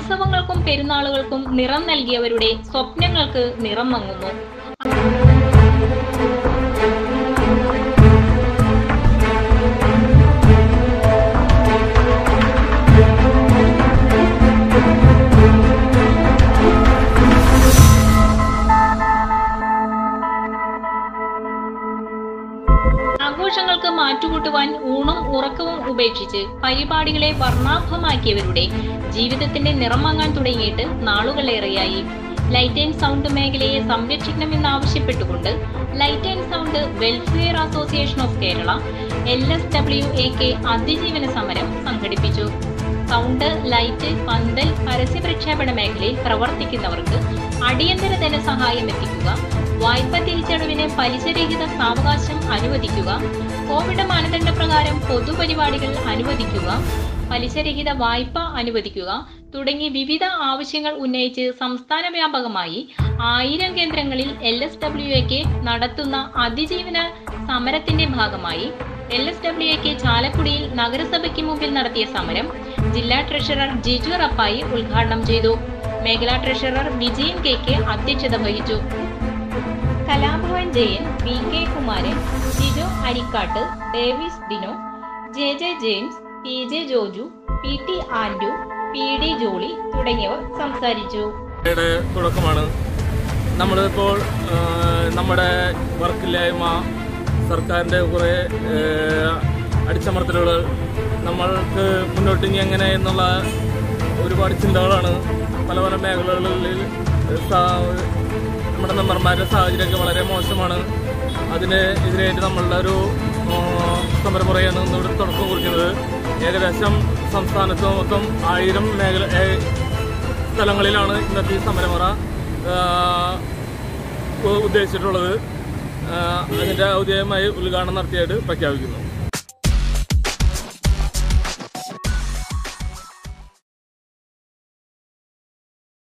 ഉത്സവങ്ങൾക്കും പെരുന്നാളുകൾക്കും നിറം നൽകിയവരുടെ സ്വപ്നങ്ങൾക്ക് നിറം മങ്ങുന്നു ആഘോഷങ്ങൾക്ക് മാറ്റുകൂട്ടുവാൻ ഊണും ഉറക്കവും ഉപേക്ഷിച്ച് പരിപാടികളെ വർണ്ണാഭമാക്കിയവരുടെ ജീവിതത്തിന്റെ നിറം വാങ്ങാൻ തുടങ്ങിയിട്ട് നാളുകളേറെയായി ലൈറ്റ് ആൻഡ് സൗണ്ട് മേഖലയെ സംരക്ഷിക്കണമെന്നാവശ്യപ്പെട്ടുകൊണ്ട് light and sound welfare association of Kerala L S W A K അതിജീവന സമരം സംഘടിപ്പിച്ചു സൗണ്ട് ലൈറ്റ് പന്തൽ പരസ്യ പ്രക്ഷേപണ മേഖലയിൽ പ്രവർത്തിക്കുന്നവർക്ക് അടിയന്തര ധനസഹായം എത്തിക്കുക വായ്പ തിരിച്ചടവിന് പലിശരഹിത സാവകാശം അനുവദിക്കുക കോവിഡ് മാനദണ്ഡപ്രകാരം പൊതുപരിപാടികൾ അനുവദിക്കുക പലിശരഹിത വായ്പ അനുവദിക്കുക തുടങ്ങി വിവിധ ആവശ്യങ്ങൾ ഉന്നയിച്ച് സംസ്ഥാന വ്യാപകമായി ആയിരം കേന്ദ്രങ്ങളിൽ എൽ എസ് ഡബ്ല്യു എക്ക് നടത്തുന്ന അതിജീവന സമരത്തിന്റെ ഭാഗമായി എൽ എസ് ഡബ്ല്യു എക്ക് ചാലക്കുടിയിൽ നഗരസഭയ്ക്ക് മുമ്പിൽ നടത്തിയ സമരം ജില്ലാ ട്രഷറർ ജിജു റപ്പായി ഉദ്ഘാടനം ചെയ്തു മേഖലാ ട്രഷറർ വിജയൻ കെ കെ അധ്യക്ഷത വഹിച്ചു Kalabhavan Jayan V K Kumaran Jijo Arikkat Davis Dino J J James P J Joju P T Andu P D Jolly തുടങ്ങിയവർ സംസാരിച്ചു യുടെ തുടക്കമാണ് നമ്മളിപ്പോൾ ആ, നമ്മുടെ വർക്കില്ലായ്മ സർക്കാരിൻ്റെ കുറേ ഏ, അടിച്ചമർത്തലുകൾ നമ്മൾക്ക് മുന്നോട്ട് ഇനി എങ്ങനെ എന്നുള്ള ഒരുപാട് ചിന്തകളാണ് പല പല മേഖലകളിൽ സാ- നമ്മുടെ മെമ്പർമാരുടെ സാഹചര്യമൊക്കെ വളരെ മോശമാണ് അതിന് എതിരായിട്ട് നമ്മളുടെ ഒരു ആ, സമരമുറയാണ് ഇന്നിവിടെ തുടക്കം കുറിക്കുന്നത് ഏകദേശം സംസ്ഥാനത്ത് മൊത്തം ആയിരം മേഖല ഏ, സ്ഥലങ്ങളിലാണ് ഇന്നത്തെ ഈ സമരമുറ ആ, ഉ- ഉദ്ദേശിച്ചിട്ടുള്ളത് ആ, അതിന്റെ ഔദ്യോഗികമായി ഉദ്ഘാടനം നടത്തിയായിട്ട് പ്രഖ്യാപിക്കുന്നു